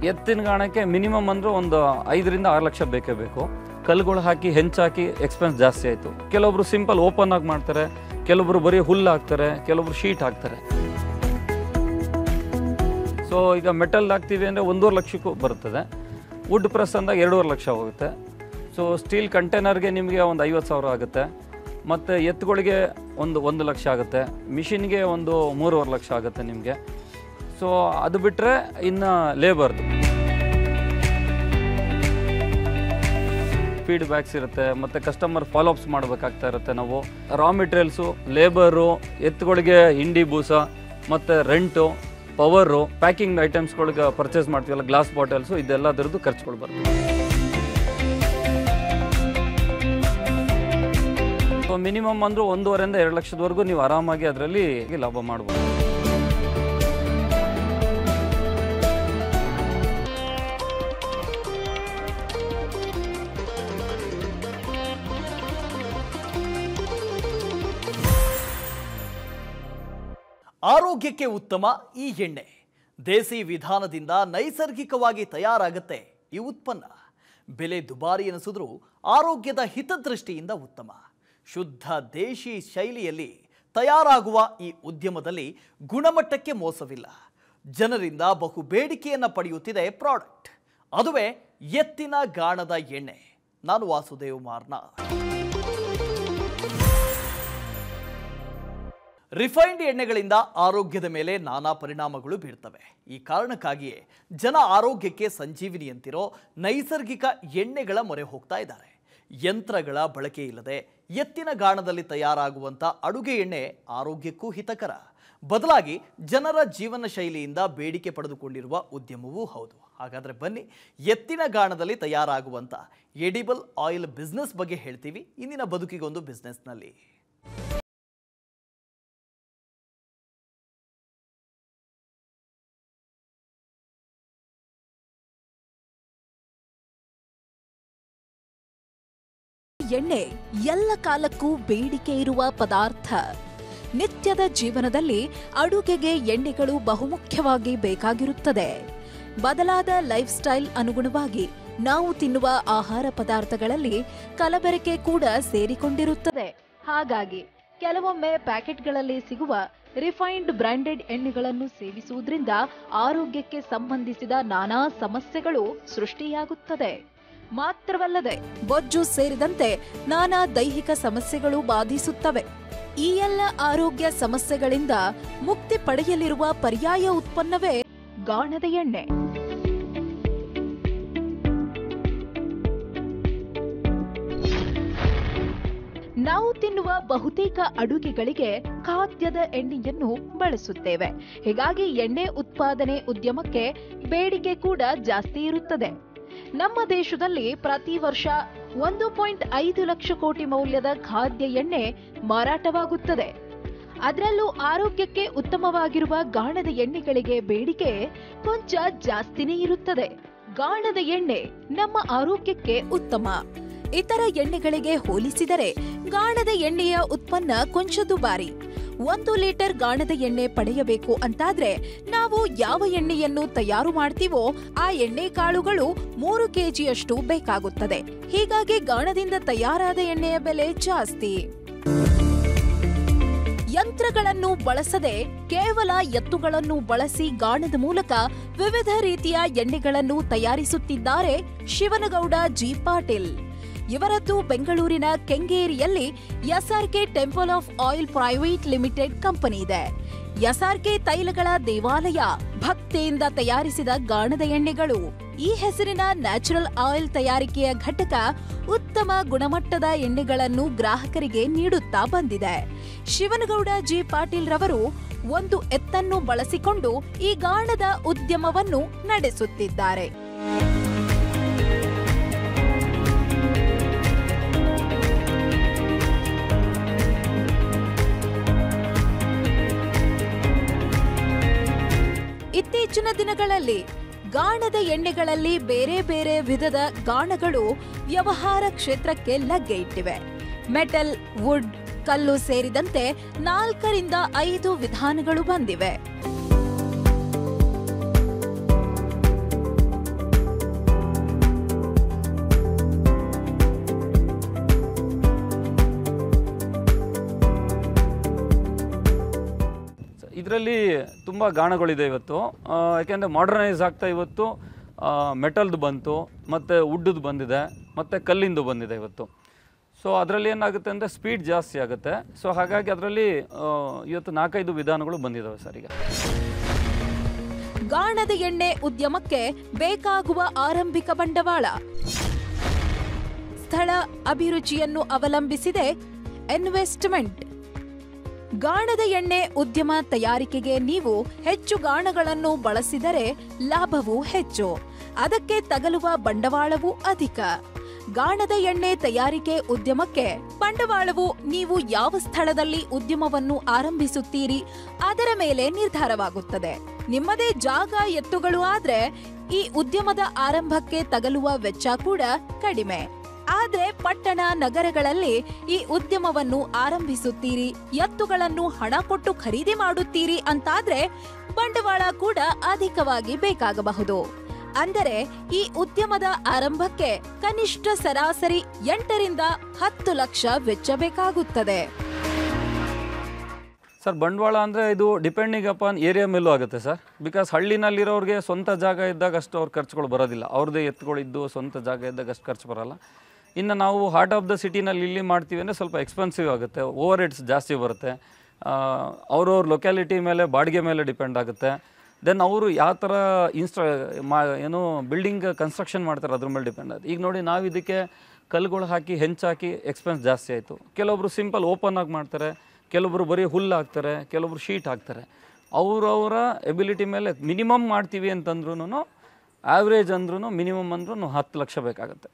ಎತ್ತಿನ ಗಾಣಕ್ಕೆ ಮಿನಿಮಮ್ ಅಂದ್ರೆ ಒಂದು ಐದರಿಂದ ಆರು ಲಕ್ಷ ಬೇಕೇ ಬೇಕು ಕಲ್ಲುಗಳು ಹಾಕಿ ಹೆಂಚಾಕಿ ಎಕ್ಸ್ಪೆನ್ಸ್ ಜಾಸ್ತಿ ಆಯಿತು ಕೆಲವೊಬ್ರು ಸಿಂಪಲ್ ಓಪನ್ ಆಗಿ ಮಾಡ್ತಾರೆ ಕೆಲವೊಬ್ರು ಬರೀ ಹುಲ್ಲು ಹಾಕ್ತಾರೆ ಕೆಲವೊಬ್ರು ಶೀಟ್ ಹಾಕ್ತಾರೆ ಸೊ ಈಗ ಮೆಟಲ್ ಹಾಕ್ತೀವಿ ಅಂದರೆ ಒಂದೂವರೆ ಲಕ್ಷಕ್ಕೂ ಬರ್ತದೆ ವುಡ್ ಪ್ರೆಸ್ ಅಂದಾಗ ಎರಡೂವರೆ ಲಕ್ಷ ಹೋಗುತ್ತೆ ಸೊ ಸ್ಟೀಲ್ ಕಂಟೈನರ್ಗೆ ನಿಮಗೆ ಒಂದು ಐವತ್ತು ಸಾವಿರ ಆಗುತ್ತೆ ಮತ್ತು ಎತ್ತುಗಳಿಗೆ ಒಂದು ಒಂದು ಲಕ್ಷ ಆಗುತ್ತೆ ಮಿಷಿನ್ಗೆ ಒಂದು ಮೂರುವರೆ ಲಕ್ಷ ಆಗುತ್ತೆ ನಿಮಗೆ ಸೊ ಅದು ಬಿಟ್ಟರೆ ಇನ್ನು ಲೇಬರ್ದು ಫೀಡ್ಬ್ಯಾಕ್ಸ್ ಇರುತ್ತೆ ಮತ್ತು ಕಸ್ಟಮರ್ ಫಾಲೋಅಪ್ಸ್ ಮಾಡಬೇಕಾಗ್ತಾ ಇರುತ್ತೆ ನಾವು ರಾ ಮೆಟೀರಿಯಲ್ಸು ಲೇಬರು ಎತ್ತುಗಳಿಗೆ ಹಿಂಡಿ ಬೂಸ ಮತ್ತು ರೆಂಟು ಪವರು ಪ್ಯಾಕಿಂಗ್ ಐಟಮ್ಸ್ಗಳಿಗೆ ಪರ್ಚೇಸ್ ಮಾಡ್ತೀವಲ್ಲ ಗ್ಲಾಸ್ ಬಾಟಲ್ಸು ಇದೆಲ್ಲದರದ್ದು ಖರ್ಚುಗಳು ಬರ್ತದೆ ಸೊ ಮಿನಿಮಮ್ ಅಂದರೂ ಒಂದೂವರೆಯಿಂದ ಎರಡು ಲಕ್ಷದವರೆಗೂ ನೀವು ಆರಾಮಾಗಿ ಅದರಲ್ಲಿ ಲಾಭ ಮಾಡ್ಬೋದು ಆರೋಗ್ಯಕ್ಕೆ ಉತ್ತಮ ಈ ಎಣ್ಣೆ ದೇಸಿ ವಿಧಾನದಿಂದ ನೈಸರ್ಗಿಕವಾಗಿ ತಯಾರಾಗುತ್ತೆ ಈ ಉತ್ಪನ್ನ ಬೆಲೆ ದುಬಾರಿ ಎನಿಸಿದ್ರೂ ಆರೋಗ್ಯದ ಹಿತದೃಷ್ಟಿಯಿಂದ ಉತ್ತಮ ಶುದ್ಧ ದೇಶಿ ಶೈಲಿಯಲ್ಲಿ ತಯಾರಾಗುವ ಈ ಉದ್ಯಮದಲ್ಲಿ ಗುಣಮಟ್ಟಕ್ಕೆ ಮೋಸವಿಲ್ಲ ಜನರಿಂದ ಬಹು ಬೇಡಿಕೆಯನ್ನು ಪಡೆಯುತ್ತಿದೆ ಪ್ರಾಡಕ್ಟ್ ಅದುವೇ ಎತ್ತಿನ ಗಾಣದ ಎಣ್ಣೆ ನಾನು ವಾಸುದೇವ್ ಮಾರ್ನಾಥ್ ರಿಫೈನ್ಡ್ ಎಣ್ಣೆಗಳಿಂದ ಆರೋಗ್ಯದ ಮೇಲೆ ನಾನಾ ಪರಿಣಾಮಗಳು ಬೀರ್ತವೆ ಈ ಕಾರಣಕ್ಕಾಗಿಯೇ ಜನ ಆರೋಗ್ಯಕ್ಕೆ ಸಂಜೀವಿನಿಯಂತಿರೋ ನೈಸರ್ಗಿಕ ಎಣ್ಣೆಗಳ ಮೊರೆ ಹೋಗ್ತಾ ಇದ್ದಾರೆ ಯಂತ್ರಗಳ ಬಳಕೆ ಇಲ್ಲದೆ ಎತ್ತಿನ ಗಾಣದಲ್ಲಿ ತಯಾರಾಗುವಂಥ ಅಡುಗೆ ಎಣ್ಣೆ ಆರೋಗ್ಯಕ್ಕೂ ಹಿತಕರ ಬದಲಾಗಿ ಜನರ ಜೀವನ ಶೈಲಿಯಿಂದ ಬೇಡಿಕೆ ಪಡೆದುಕೊಂಡಿರುವ ಉದ್ಯಮವೂ ಹೌದು ಹಾಗಾದರೆ ಬನ್ನಿ ಎತ್ತಿನ ಗಾಣದಲ್ಲಿ ತಯಾರಾಗುವಂಥ ಎಡಿಬಲ್ ಆಯಿಲ್ ಬಿಸ್ನೆಸ್ ಬಗ್ಗೆ ಹೇಳ್ತೀವಿ ಇಂದಿನ ಬದುಕಿಗೊಂದು ಬಿಸ್ನೆಸ್ನಲ್ಲಿ ಎಣ್ಣೆ ಎಲ್ಲ ಕಾಲಕ್ಕೂ ಬೇಡಿಕೆ ಇರುವ ಪದಾರ್ಥ ನಿತ್ಯದ ಜೀವನದಲ್ಲಿ ಅಡುಗೆಗೆ ಎಣ್ಣೆಗಳು ಬಹುಮುಖ್ಯವಾಗಿ ಬೇಕಾಗಿರುತ್ತದೆ ಬದಲಾದ ಲೈಫ್ ಸ್ಟೈಲ್ ಅನುಗುಣವಾಗಿ ನಾವು ತಿನ್ನುವ ಆಹಾರ ಪದಾರ್ಥಗಳಲ್ಲಿ ಕಲಬೆರಕೆ ಕೂಡ ಸೇರಿಕೊಂಡಿರುತ್ತದೆ ಹಾಗಾಗಿ ಕೆಲವೊಮ್ಮೆ ಪ್ಯಾಕೆಟ್ಗಳಲ್ಲಿ ಸಿಗುವ ರಿಫೈನ್ಡ್ ಬ್ರಾಂಡೆಡ್ ಎಣ್ಣೆಗಳನ್ನು ಸೇವಿಸುವುದರಿಂದ ಆರೋಗ್ಯಕ್ಕೆ ಸಂಬಂಧಿಸಿದ ನಾನಾ ಸಮಸ್ಯೆಗಳು ಸೃಷ್ಟಿಯಾಗುತ್ತದೆ ಮಾತ್ರವಲ್ಲದೆ ಬೊಜ್ಜು ಸೇರಿದಂತೆ ನಾನಾ ದೈಹಿಕ ಸಮಸ್ಯೆಗಳು ಬಾಧಿಸುತ್ತವೆ ಈ ಎಲ್ಲ ಆರೋಗ್ಯ ಸಮಸ್ಯೆಗಳಿಂದ ಮುಕ್ತಿ ಪಡೆಯಲಿರುವ ಪರ್ಯಾಯ ಉತ್ಪನ್ನವೇ ಗಾಣದ ಎಣ್ಣೆ ನಾವು ತಿನ್ನುವ ಬಹುತೇಕ ಅಡುಗೆಗಳಿಗೆ ಖಾದ್ಯದ ಎಣ್ಣೆಯನ್ನು ಬಳಸುತ್ತೇವೆ ಹೀಗಾಗಿ ಎಣ್ಣೆ ಉತ್ಪಾದನೆ ಉದ್ಯಮಕ್ಕೆ ಬೇಡಿಕೆ ಕೂಡ ಜಾಸ್ತಿ ಇರುತ್ತದೆ ನಮ್ಮ ದೇಶದಲ್ಲಿ ಪ್ರತಿ ವರ್ಷ ಒಂದು ಪಾಯಿಂಟ್ ಐದು ಲಕ್ಷ ಕೋಟಿ ಮೌಲ್ಯದ ಖಾದ್ಯ ಎಣ್ಣೆ ಮಾರಾಟವಾಗುತ್ತದೆ ಅದರಲ್ಲೂ ಆರೋಗ್ಯಕ್ಕೆ ಉತ್ತಮವಾಗಿರುವ ಗಾಣದ ಎಣ್ಣೆಗಳಿಗೆ ಬೇಡಿಕೆ ಕೊಂಚ ಜಾಸ್ತಿನೇ ಇರುತ್ತದೆ ಗಾಣದ ಎಣ್ಣೆ ನಮ್ಮ ಆರೋಗ್ಯಕ್ಕೆ ಉತ್ತಮ ಇತರ ಎಣ್ಣೆಗಳಿಗೆ ಹೋಲಿಸಿದರೆ ಗಾಣದ ಎಣ್ಣೆಯ ಉತ್ಪನ್ನ ಕೊಂಚ ದುಬಾರಿ ಒಂದು ಲೀಟರ್ ಗಾಣದ ಎಣ್ಣೆ ಪಡೆಯಬೇಕು ಅಂತಾದ್ರೆ ನಾವು ಯಾವ ಎಣ್ಣೆಯನ್ನು ತಯಾರು ಮಾಡ್ತೀವೋ ಆ ಎಣ್ಣೆ ಕಾಳುಗಳು ಮೂರು ಕೆಜಿಯಷ್ಟು ಬೇಕಾಗುತ್ತದೆ ಹೀಗಾಗಿ ಗಾಣದಿಂದ ತಯಾರಾದ ಎಣ್ಣೆಯ ಬೆಲೆ ಜಾಸ್ತಿ ಯಂತ್ರಗಳನ್ನು ಬಳಸದೆ ಕೇವಲ ಎತ್ತುಗಳನ್ನು ಬಳಸಿ ಗಾಣದ ಮೂಲಕ ವಿವಿಧ ರೀತಿಯ ಎಣ್ಣೆಗಳನ್ನು ತಯಾರಿಸುತ್ತಿದ್ದಾರೆ ಶಿವನಗೌಡ ಜಿ ಪಾಟೀಲ್ ಇವರದ್ದು ಬೆಂಗಳೂರಿನ ಕೆಂಗೇರಿಯಲ್ಲಿ SRK temple of oil private limited company ಇದೆ ಎಸ್ಆರ್ಕೆ ತೈಲಗಳ ದೇವಾಲಯ ಭಕ್ತಿಯಿಂದ ತಯಾರಿಸಿದ ಗಾಣದ ಎಣ್ಣೆಗಳು ಈ ಹೆಸರಿನ ನ್ಯಾಚುರಲ್ ಆಯಿಲ್ ತಯಾರಿಕೆಯ ಘಟಕ ಉತ್ತಮ ಗುಣಮಟ್ಟದ ಎಣ್ಣೆಗಳನ್ನು ಗ್ರಾಹಕರಿಗೆ ನೀಡುತ್ತಾ ಬಂದಿದೆ ಶಿವನಗೌಡ ಜಿ ಪಾಟೀಲ್ ರವರು ಒಂದು ಎತ್ತನ್ನು ಬಳಸಿಕೊಂಡು ಈ ಗಾಣದ ಉದ್ಯಮವನ್ನು ನಡೆಸುತ್ತಿದ್ದಾರೆ ಇತ್ತೀಚಿನ ದಿನಗಳಲ್ಲಿ ಗಾಣದ ಎಣ್ಣೆಗಳಲ್ಲಿ ಬೇರೆ ಬೇರೆ ವಿಧದ ಗಾಣಗಳು ವ್ಯವಹಾರ ಕ್ಷೇತ್ರಕ್ಕೆ ಲಗ್ಗೆ ಇಟ್ಟಿವೆ ಮೆಟಲ್ ವುಡ್ ಕಲ್ಲು ಸೇರಿದಂತೆ ನಾಲ್ಕರಿಂದ ಐದು ವಿಧಾನಗಳು ಬಂದಿವೆ ಇದರಲ್ಲಿ ತುಂಬ ಗಾಣಗಳಿದೆ ಇವತ್ತು ಆ, ಯಾಕೆಂದರೆ ಮಾಡರ್ನೈಸ್ ಆಗ್ತಾ ಇವತ್ತು ಮೆಟಲ್ದು ಬಂತು ಮತ್ತು ವುಡ್ದು ಬಂದಿದೆ ಮತ್ತು ಕಲ್ಲಿಂದು ಬಂದಿದೆ ಇವತ್ತು ಸೊ ಅದರಲ್ಲಿ ಏನಾಗುತ್ತೆ ಅಂದರೆ ಸ್ಪೀಡ್ ಜಾಸ್ತಿ ಆಗುತ್ತೆ ಸೊ ಹಾಗಾಗಿ ಅದರಲ್ಲಿ ಇವತ್ತು ನಾಲ್ಕೈದು ವಿಧಾನಗಳು ಬಂದಿದ್ದಾವೆ ಸರ್ ಈಗ ಗಾಣದ ಎಣ್ಣೆ ಉದ್ಯಮಕ್ಕೆ ಬೇಕಾಗುವ ಆರಂಭಿಕ ಬಂಡವಾಳ ಸ್ಥಳ ಅಭಿರುಚಿಯನ್ನು ಅವಲಂಬಿಸಿದೆ ಇನ್ವೆಸ್ಟ್ಮೆಂಟ್ ಗಾಣದ ಎಣ್ಣೆ ಉದ್ಯಮ ತಯಾರಿಕೆಗೆ ನೀವು ಹೆಚ್ಚು ಗಾಣಗಳನ್ನು ಬಳಸಿದರೆ ಲಾಭವೂ ಹೆಚ್ಚು ಅದಕ್ಕೆ ತಗಲುವ ಬಂಡವಾಳವೂ ಅಧಿಕ ಗಾಣದ ಎಣ್ಣೆ ತಯಾರಿಕೆ ಉದ್ಯಮಕ್ಕೆ ಬಂಡವಾಳವು ನೀವು ಯಾವ ಸ್ಥಳದಲ್ಲಿ ಉದ್ಯಮವನ್ನು ಆರಂಭಿಸುತ್ತೀರಿ ಅದರ ಮೇಲೆ ನಿರ್ಧಾರವಾಗುತ್ತದೆ ನಿಮ್ಮದೇ ಜಾಗ ಎತ್ತುಗಳು ಆದ್ರೆ ಈ ಉದ್ಯಮದ ಆರಂಭಕ್ಕೆ ತಗಲುವ ವೆಚ್ಚ ಕೂಡ ಕಡಿಮೆ ಆದ್ರೆ ಪಟ್ಟಣ ನಗರಗಳಲ್ಲಿ ಈ ಉದ್ಯಮವನ್ನು ಆರಂಭಿಸುತ್ತೀರಿ ಎತ್ತುಗಳನ್ನು ಹಣ ಕೊಟ್ಟು ಖರೀದಿ ಮಾಡುತ್ತೀರಿ ಅಂತಾದ್ರೆ ಬಂಡವಾಳ ಕೂಡ ಅಧಿಕವಾಗಿ ಬೇಕಾಗಬಹುದು ಅಂದರೆ ಈ ಉದ್ಯಮದ ಆರಂಭಕ್ಕೆ ಕನಿಷ್ಠ ಸರಾಸರಿ ಎಂಟರಿಂದ ಹತ್ತು ಲಕ್ಷ ವೆಚ್ಚ ಬೇಕಾಗುತ್ತದೆ ಸರ್ ಬಂಡವಾಳ ಅಂದರೆ ಇದು ಡಿಪೆಂಡಿಂಗ್ ಅಪಾನ್ ಏರಿಯಾ ಮೇಲೂ ಆಗುತ್ತೆ ಸರ್ ಬಿಕಾಸ್ ಹಳ್ಳಿನಲ್ಲಿರೋರಿಗೆ ಸ್ವಂತ ಜಾಗ ಇದ್ದಾಗ ಅಷ್ಟು ಅವ್ರ ಖರ್ಚುಗಳು ಬರೋದಿಲ್ಲ ಅವ್ರದ್ದೇ ಎತ್ತುಗಳಿದ್ದು ಸ್ವಂತ ಜಾಗ ಇದ್ದಾಗ ಅಷ್ಟು ಖರ್ಚು ಬರೋಲ್ಲ ಇನ್ನು ನಾವು ಹಾರ್ಟ್ ಆಫ್ ದ ಸಿಟಿನಲ್ಲಿ ಇಲ್ಲಿ ಮಾಡ್ತೀವಿ ಅಂದರೆ ಸ್ವಲ್ಪ ಎಕ್ಸ್ಪೆನ್ಸಿವ್ ಆಗುತ್ತೆ ಓವರ್ ರೇಟ್ಸ್ ಜಾಸ್ತಿ ಬರುತ್ತೆ ಅವ್ರವ್ರ ಲೊಕ್ಯಾಲಿಟಿ ಮೇಲೆ ಬಾಡಿಗೆ ಮೇಲೆ ಡಿಪೆಂಡ್ ಆಗುತ್ತೆ ದೆನ್ ಅವರು ಯಾವ ಥರ ಇನ್ಸ್ಟಾ ಮಾ ಏನು ಬಿಲ್ಡಿಂಗ್ ಕನ್ಸ್ಟ್ರಕ್ಷನ್ ಮಾಡ್ತಾರೆ ಅದ್ರ ಮೇಲೆ ಡಿಪೆಂಡ್ ಆಗುತ್ತೆ ಈಗ ನೋಡಿ ನಾವು ಇದಕ್ಕೆ ಕಲ್ಲುಗಳು ಹಾಕಿ ಹೆಂಚಾಕಿ ಎಕ್ಸ್ಪೆನ್ಸ್ ಜಾಸ್ತಿ ಆಯಿತು ಕೆಲವೊಬ್ರು ಸಿಂಪಲ್ ಓಪನ್ ಆಗಿ ಮಾಡ್ತಾರೆ ಕೆಲವೊಬ್ರು ಬರೀ ಹುಲ್ಲು ಹಾಕ್ತಾರೆ ಕೆಲವೊಬ್ರು ಶೀಟ್ ಹಾಕ್ತಾರೆ ಅವರವರ ಎಬಿಲಿಟಿ ಮೇಲೆ ಮಿನಿಮಮ್ ಮಾಡ್ತೀವಿ ಅಂತಂದ್ರೂ ಆವ್ರೇಜ್ ಅಂದ್ರೂ ಮಿನಿಮಮ್ ಅಂದ್ರೂ ಹತ್ತು ಲಕ್ಷ ಬೇಕಾಗುತ್ತೆ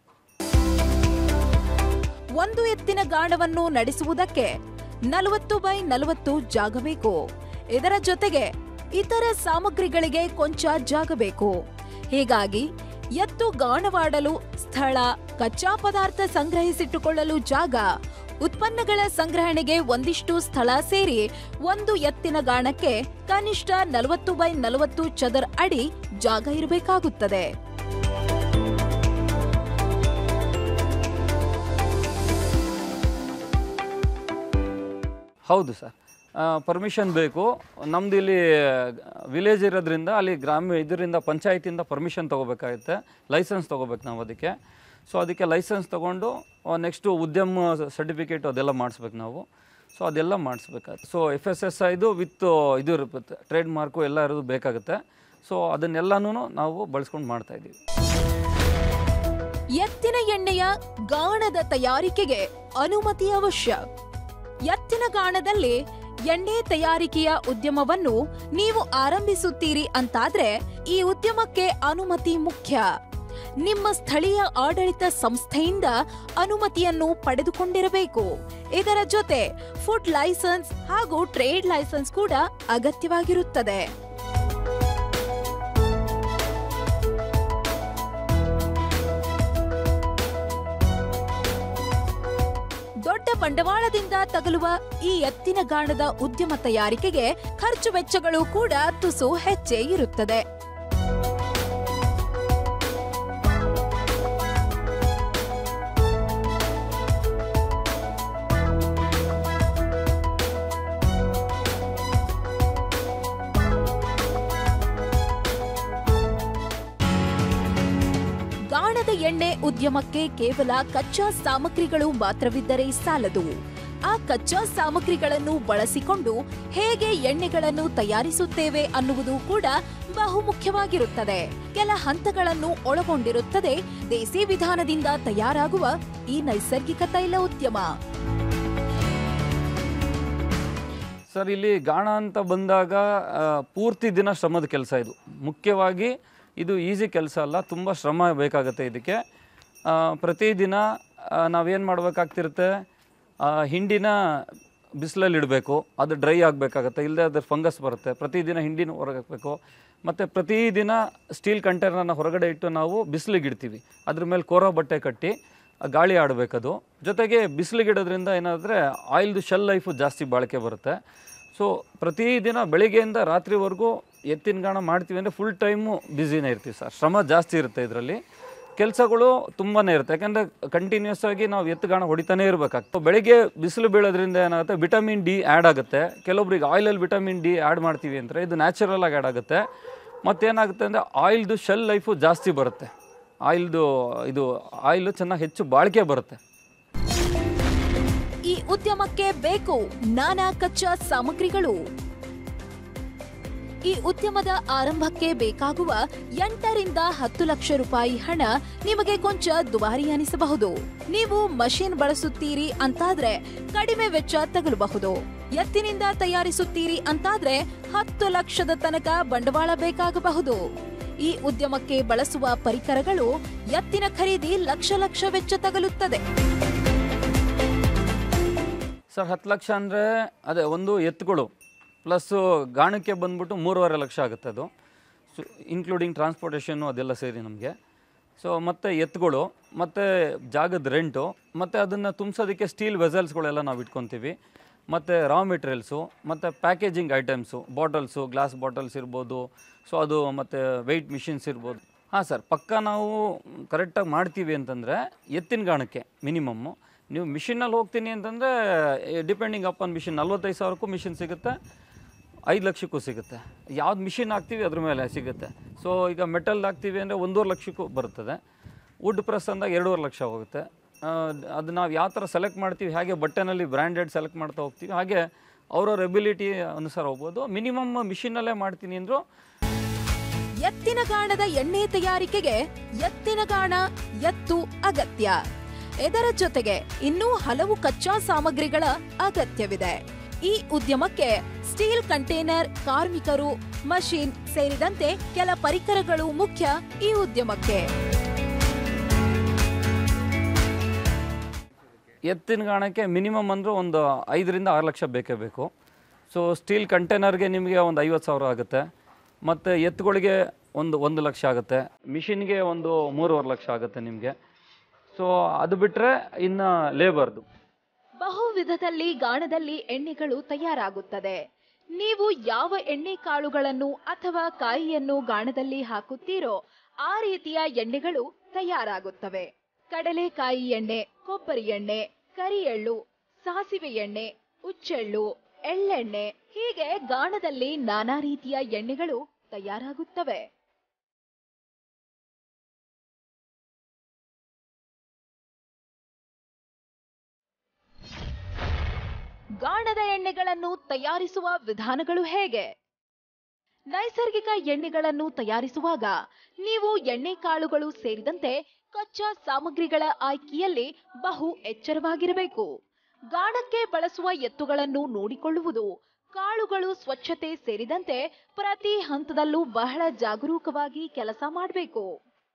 ಒಂದು ಎತ್ತಿನ ಗಾಣವನ್ನು ನಡೆಸುವುದಕ್ಕೆ ನಲವತ್ತು ಬೈ ನಲವತ್ತು ಜಾಗ ಬೇಕು ಇದರ ಜೊತೆಗೆ ಇತರ ಸಾಮಗ್ರಿಗಳಿಗೆ ಕೊಂಚ ಜಾಗ ಬೇಕು ಹೀಗಾಗಿ ಎತ್ತು ಗಾಣವಾಡಲು ಸ್ಥಳ ಕಚ್ಚಾ ಪದಾರ್ಥ ಸಂಗ್ರಹಿಸಿಟ್ಟುಕೊಳ್ಳಲು ಜಾಗ ಉತ್ಪನ್ನಗಳ ಸಂಗ್ರಹಣೆಗೆ ಒಂದಿಷ್ಟು ಸ್ಥಳ ಸೇರಿ ಒಂದು ಎತ್ತಿನ ಗಾಣಕ್ಕೆ ಕನಿಷ್ಠ ನಲವತ್ತು ಬೈ ನಲವತ್ತು ಚದರ್ ಅಡಿ ಜಾಗ ಇರಬೇಕಾಗುತ್ತದೆ ಹೌದು ಸರ್ ಪರ್ಮಿಷನ್ ಬೇಕು ನಮ್ದು ಇಲ್ಲಿ ವಿಲೇಜ್ ಇರೋದ್ರಿಂದ ಅಲ್ಲಿ ಗ್ರಾಮ ಇದರಿಂದ ಪಂಚಾಯತಿಯಿಂದ ಪರ್ಮಿಷನ್ ತೊಗೋಬೇಕಾಗುತ್ತೆ ಲೈಸೆನ್ಸ್ ತೊಗೋಬೇಕು ನಾವು ಅದಕ್ಕೆ ಸೊ ಅದಕ್ಕೆ ಲೈಸೆನ್ಸ್ ತೊಗೊಂಡು ನೆಕ್ಸ್ಟು ಉದ್ಯಮ ಸರ್ಟಿಫಿಕೇಟ್ ಅದೆಲ್ಲ ಮಾಡಿಸ್ಬೇಕು ನಾವು ಸೊ ಅದೆಲ್ಲ ಮಾಡಿಸ್ಬೇಕಾಗುತ್ತೆ ಸೊ ಎಫ್ ಎಸ್ ಎಸ್ ಐದು ವಿತ್ ಇದು ಇರುತ್ತೆ ಟ್ರೇಡ್ ಮಾರ್ಕು ಎಲ್ಲ ಇರೋದು ಬೇಕಾಗುತ್ತೆ ಸೊ ಅದನ್ನೆಲ್ಲನೂ ನಾವು ಬಳಸ್ಕೊಂಡು ಮಾಡ್ತಾ ಇದ್ದೀವಿ ಎತ್ತಿನ ಎಣ್ಣೆಯ ಗಾಣದ ತಯಾರಿಕೆಗೆ ಅನುಮತಿ ಅವಶ್ಯ ಎತ್ತಿನ ಗಾಣದಲ್ಲಿ ಎಣ್ಣೆ ತಯಾರಿಕೆಯ ಉದ್ಯಮವನ್ನು ನೀವು ಆರಂಭಿಸುತ್ತೀರಿ ಅಂತಾದ್ರೆ ಈ ಉದ್ಯಮಕ್ಕೆ ಅನುಮತಿ ಮುಖ್ಯ ನಿಮ್ಮ ಸ್ಥಳೀಯ ಆಡಳಿತ ಸಂಸ್ಥೆಯಿಂದ ಅನುಮತಿಯನ್ನು ಪಡೆದುಕೊಂಡಿರಬೇಕು ಇದರ ಜೊತೆ ಫುಡ್ ಲೈಸೆನ್ಸ್ ಹಾಗೂ ಟ್ರೇಡ್ ಲೈಸೆನ್ಸ್ ಕೂಡ ಅಗತ್ಯವಾಗಿರುತ್ತದೆ ದೊಡ್ಡ ಬಂಡವಾಳದಿಂದ ತಗಲುವ ಈ ಎತ್ತಿನ ಗಾಣದ ಉದ್ಯಮ ತಯಾರಿಕೆಗೆ ಖರ್ಚು ವೆಚ್ಚಗಳು ಕೂಡ ತುಸು ಹೆಚ್ಚೇ ಇರುತ್ತದೆ ಗಾಣದ ಎಣ್ಣೆ ಉದ್ಯಮಕ್ಕೆ ಕೇವಲ ಕಚ್ಚಾ ಸಾಮಗ್ರಿಗಳು ಮಾತ್ರವಿದ್ದರೆ ಸಾಲದು ಆ ಕಚ್ಚಾ ಸಾಮಗ್ರಿಗಳನ್ನು ಬಳಸಿಕೊಂಡು ಹೇಗೆ ಎಣ್ಣೆಗಳನ್ನು ತಯಾರಿಸುತ್ತೇವೆ ಅನ್ನುವುದು ಕೂಡ ಬಹುಮುಖ್ಯವಾಗಿರುತ್ತದೆ ಕೆಲ ಹಂತಗಳನ್ನು ಒಳಗೊಂಡಿರುತ್ತದೆ ದೇಸಿ ವಿಧಾನದಿಂದ ತಯಾರಾಗುವ ಈ ನೈಸರ್ಗಿಕ ತೈಲ ಉದ್ಯಮ ಸರ್ ಇಲ್ಲಿ ಗಾಣ ಅಂತ ಬಂದಾಗ ಆ, ಪೂರ್ತಿ ದಿನ ಶ್ರಮದ ಕೆಲಸ ಇದು ಮುಖ್ಯವಾಗಿ ಇದು ಈಸಿ ಕೆಲಸ ಅಲ್ಲ ತುಂಬ ಶ್ರಮ ಬೇಕಾಗುತ್ತೆ ಇದಕ್ಕೆ ಆ, ಪ್ರತಿದಿನ ನಾವೇನು ಮಾಡಬೇಕಾಗ್ತಿರುತ್ತೆ ಆ, ಹಿಂಡಿನ ಬಿಸಿಲಲ್ಲಿ ಇಡಬೇಕು ಅದು ಡ್ರೈ ಆಗಬೇಕಾಗತ್ತೆ ಇಲ್ಲದೆ ಅದ್ರ ಫಂಗಸ್ ಬರುತ್ತೆ ಪ್ರತಿದಿನ ಹಿಂಡಿನ ಹೊರಗೆ ಹಾಕಬೇಕು ಮತ್ತು ಪ್ರತಿದಿನ ಸ್ಟೀಲ್ ಕಂಟೈನರ್ನ ಹೊರಗಡೆ ಇಟ್ಟು ನಾವು ಬಿಸಿಲಿಗೆ ಇಡ್ತೀವಿ ಅದ್ರ ಮೇಲೆ ಕೋರ ಬಟ್ಟೆ ಕಟ್ಟಿ ಆ ಗಾಳಿ ಆಡಬೇಕದು ಜೊತೆಗೆ ಬಿಸಿಲಿಗೆ ಇಡೋದ್ರಿಂದ ಏನಾದರೆ ಆಯಿಲ್ದು ಶೆಲ್ ಲೈಫು ಜಾಸ್ತಿ ಬಾಳಿಕೆ ಬರುತ್ತೆ ಸೊ ಪ್ರತಿದಿನ ಬೆಳಿಗ್ಗೆಯಿಂದ ರಾತ್ರಿವರೆಗೂ ಎತ್ತಿನ ಗಾಣ ಮಾಡ್ತೀವಿ ಅಂದರೆ ಫುಲ್ ಟೈಮು ಬ್ಯುಸಿನೇ ಇರ್ತೀವಿ ಸರ್ ಶ್ರಮ ಜಾಸ್ತಿ ಇರುತ್ತೆ ಇದರಲ್ಲಿ ಕೆಲಸಗಳು ತುಂಬಾ ಇರುತ್ತೆ ಯಾಕಂದರೆ ಕಂಟಿನ್ಯೂಸ್ ಆಗಿ ನಾವು ಎತ್ತುಗಾಣ ಹೊಡಿತಾನೆ ಇರಬೇಕಾಗ್ತದೆ ಬೆಳಿಗ್ಗೆ ಬಿಸಿಲು ಬೀಳೋದ್ರಿಂದ ಏನಾಗುತ್ತೆ ವಿಟಮಿನ್ ಡಿ ಆ್ಯಡ್ ಆಗುತ್ತೆ ಕೆಲವೊಬ್ರಿಗೆ ಆಯಿಲಲ್ಲಿ ವಿಟಮಿನ್ ಡಿ ಆ್ಯಡ್ ಮಾಡ್ತೀವಿ ಅಂದರೆ ಇದು ನ್ಯಾಚುರಲ್ ಆಗಿ ಆ್ಯಡ್ ಆಗುತ್ತೆ ಮತ್ತೇನಾಗುತ್ತೆ ಅಂದರೆ ಆಯಿಲ್ದು ಶೆಲ್ ಲೈಫು ಜಾಸ್ತಿ ಬರುತ್ತೆ ಆಯಿಲ್ದು ಇದು ಆಯಿಲು ಚೆನ್ನಾಗಿ ಹೆಚ್ಚು ಬಾಳಿಕೆ ಬರುತ್ತೆ ಈ ಉದ್ಯಮಕ್ಕೆ ಬೇಕು ನಾನಾ ಕಚ್ಚಾ ಸಾಮಗ್ರಿಗಳು ಈ ಉದ್ಯಮದ ಆರಂಭಕ್ಕೆ ಬೇಕಾಗುವ ಎಂಟರಿಂದ ಹತ್ತು ಲಕ್ಷ ರೂಪಾಯಿ ಹಣ ನಿಮಗೆ ಕೊಂಚ ದುಬಾರಿ ಅನಿಸಬಹುದು ನೀವು ಮಷಿನ್ ಬಳಸುತ್ತೀರಿ ಅಂತಾದ್ರೆ ಕಡಿಮೆ ವೆಚ್ಚ ತಗಲಬಹುದು ಎತ್ತಿನಿಂದ ತಯಾರಿಸುತ್ತೀರಿ ಅಂತಾದ್ರೆ ಹತ್ತು ಲಕ್ಷದ ತನಕ ಬಂಡವಾಳ ಬೇಕಾಗಬಹುದು ಈ ಉದ್ಯಮಕ್ಕೆ ಬಳಸುವ ಪರಿಕರಗಳು ಎತ್ತಿನ ಖರೀದಿ ಲಕ್ಷ ಲಕ್ಷ ವೆಚ್ಚ ತಗಲುತ್ತದೆ ಸರ್ ಹತ್ತು ಲಕ್ಷ ಅಂದರೆ ಅದೇ ಒಂದು ಎತ್ತುಗಳು ಪ್ಲಸ್ಸು ಗಾಣಕ್ಕೆ ಬಂದ್ಬಿಟ್ಟು ಮೂರುವರೆ ಲಕ್ಷ ಆಗುತ್ತೆ ಅದು ಸೊ ಇನ್ಕ್ಲೂಡಿಂಗ್ ಟ್ರಾನ್ಸ್ಪೋರ್ಟೇಷನ್ನು ಅದೆಲ್ಲ ಸೇರಿ ನಮಗೆ ಸೊ ಮತ್ತು ಎತ್ತುಗಳು ಮತ್ತು ಜಾಗದ ರೆಂಟು ಮತ್ತು ಅದನ್ನು ತುಂಬಿಸೋದಕ್ಕೆ ಸ್ಟೀಲ್ ವೆಸಲ್ಸ್ಗಳೆಲ್ಲ ನಾವು ಇಟ್ಕೊತೀವಿ ಮತ್ತು ರಾ ಮೆಟೀರಿಯಲ್ಸು ಮತ್ತು packaging items bottles glass bottles ಇರ್ಬೋದು ಸೊ ಅದು ಮತ್ತು ವೆಯ್ಟ್ ಮಿಷಿನ್ಸ್ ಇರ್ಬೋದು ಹಾಂ ಸರ್ ಪಕ್ಕ ನಾವು ಕರೆಕ್ಟಾಗಿ ಮಾಡ್ತೀವಿ ಅಂತಂದರೆ ಎತ್ತಿನ ಗಾಣಕ್ಕೆ ಮಿನಿಮಮ್ಮು ನೀವು ಮಿಷಿನಲ್ಲಿ ಹೋಗ್ತೀನಿ ಅಂತಂದರೆ ಡಿಪೆಂಡಿಂಗ್ ಅಪಾನ್ ಮಿಷಿನ್ ನಲ್ವತ್ತೈದು ಸಾವಿರಕ್ಕೂ ಮಿಷಿನ್ ಸಿಗುತ್ತೆ ಐದು ಲಕ್ಷಕ್ಕೂ ಸಿಗುತ್ತೆ ಯಾವ್ದು ಮಿಷಿನ್ ಹಾಕ್ತೀವಿ ಅದ್ರ ಮೇಲೆ ಸಿಗುತ್ತೆ ಸೊ ಈಗ ಮೆಟಲ್ ಹಾಕ್ತೀವಿ ಅಂದರೆ ಒಂದೂವರೆ ಲಕ್ಷಕ್ಕೂ ಬರ್ತದೆ ವುಡ್ ಪ್ರೆಸ್ ಅಂದಾಗ ಎರಡೂವರೆ ಲಕ್ಷ ಹೋಗುತ್ತೆ ಆ, ಅದು ನಾವು ಯಾವ ಥರ ಸೆಲೆಕ್ಟ್ ಮಾಡ್ತೀವಿ ಹಾಗೆ ಬಟ್ಟೆನಲ್ಲಿ ಬ್ರ್ಯಾಂಡೆಡ್ ಸೆಲೆಕ್ಟ್ ಮಾಡ್ತಾ ಹೋಗ್ತೀವಿ ಹಾಗೆ ಅವ್ರವ್ರ ಎಬಿಲಿಟಿ ಅನುಸಾರ ಹೋಗ್ಬೋದು ಮಿನಿಮಮ್ ಮಿಷಿನಲ್ಲೇ ಮಾಡ್ತೀನಿ ಅಂದರೂ ಎತ್ತಿನ ಗಾಣದ ಎಣ್ಣೆ ತಯಾರಿಕೆಗೆ ಎತ್ತಿನ ಗಾಣ ಎತ್ತು ಅಗತ್ಯ ಇದರ ಜೊತೆಗೆ ಇನ್ನೂ ಹಲವು ಕಚ್ಚಾ ಸಾಮಗ್ರಿಗಳ ಅಗತ್ಯವಿದೆ ಈ ಉದ್ಯಮಕ್ಕೆ ಸ್ಟೀಲ್ ಕಂಟೈನರ್ ಕಾರ್ಮಿಕರು ಮಷೀನ್ ಸೇರಿದಂತೆ ಕೆಲ ಪರಿಕರಗಳು ಮುಖ್ಯ ಈ ಉದ್ಯಮಕ್ಕೆ ಎತ್ತಿನ ಗಾಣಕ್ಕೆ ಮಿನಿಮಮ್ ಅಂದರೂ ಒಂದು ಐದರಿಂದ ಆರು ಲಕ್ಷ ಬೇಕೇ ಬೇಕು ಸೊ ಸ್ಟೀಲ್ ಕಂಟೈನರ್ಗೆ ನಿಮಗೆ ಒಂದು ಐವತ್ತು ಸಾವಿರ ಆಗುತ್ತೆ ಮತ್ತು ಎತ್ತುಗಳಿಗೆ ಒಂದು ಒಂದು ಲಕ್ಷ ಆಗುತ್ತೆ ಮಿಷಿನ್ಗೆ ಒಂದು ಮೂರುವರೆ ಲಕ್ಷ ಆಗುತ್ತೆ ನಿಮಗೆ ಸೊ ಅದು ಬಿಟ್ಟರೆ ಇನ್ನು ಲೇಬರ್ದು ಬಹು ವಿಧದಲ್ಲಿ ಗಾಣದಲ್ಲಿ ಎಣ್ಣೆಗಳು ತಯಾರಾಗುತ್ತದೆ ನೀವು ಯಾವ ಎಣ್ಣೆ ಕಾಳುಗಳನ್ನು ಅಥವಾ ಕಾಯಿಯನ್ನು ಗಾಣದಲ್ಲಿ ಹಾಕುತ್ತೀರೋ ಆ ರೀತಿಯ ಎಣ್ಣೆಗಳು ತಯಾರಾಗುತ್ತವೆ ಕಡಲೆಕಾಯಿ ಎಣ್ಣೆ ಕೊಬ್ಬರಿ ಎಣ್ಣೆ ಕರಿ ಎಳ್ಳು ಸಾಸಿವೆ ಎಣ್ಣೆ ಉಚ್ಚೆಳ್ಳು ಎಳ್ಳೆಣ್ಣೆ ಹೀಗೆ ಗಾಣದಲ್ಲಿ ನಾನಾ ರೀತಿಯ ಎಣ್ಣೆಗಳು ತಯಾರಾಗುತ್ತವೆ ಗಾಣದ ಎಣ್ಣೆಗಳನ್ನು ತಯಾರಿಸುವ ವಿಧಾನಗಳು ಹೇಗೆ ನೈಸರ್ಗಿಕ ಎಣ್ಣೆಗಳನ್ನು ತಯಾರಿಸುವಾಗ ನೀವು ಎಣ್ಣೆ ಕಾಳುಗಳು ಸೇರಿದಂತೆ ಕಚ್ಚಾ ಸಾಮಗ್ರಿಗಳ ಆಯ್ಕೆಯಲ್ಲಿ ಬಹು ಎಚ್ಚರವಾಗಿರಬೇಕು ಗಾಣಕ್ಕೆ ಬಳಸುವ ಎತ್ತುಗಳನ್ನು ನೋಡಿಕೊಳ್ಳುವುದು ಕಾಳುಗಳು ಸ್ವಚ್ಛತೆ ಸೇರಿದಂತೆ ಪ್ರತಿ ಹಂತದಲ್ಲೂ ಬಹಳ ಜಾಗರೂಕವಾಗಿ ಕೆಲಸ ಮಾಡಬೇಕು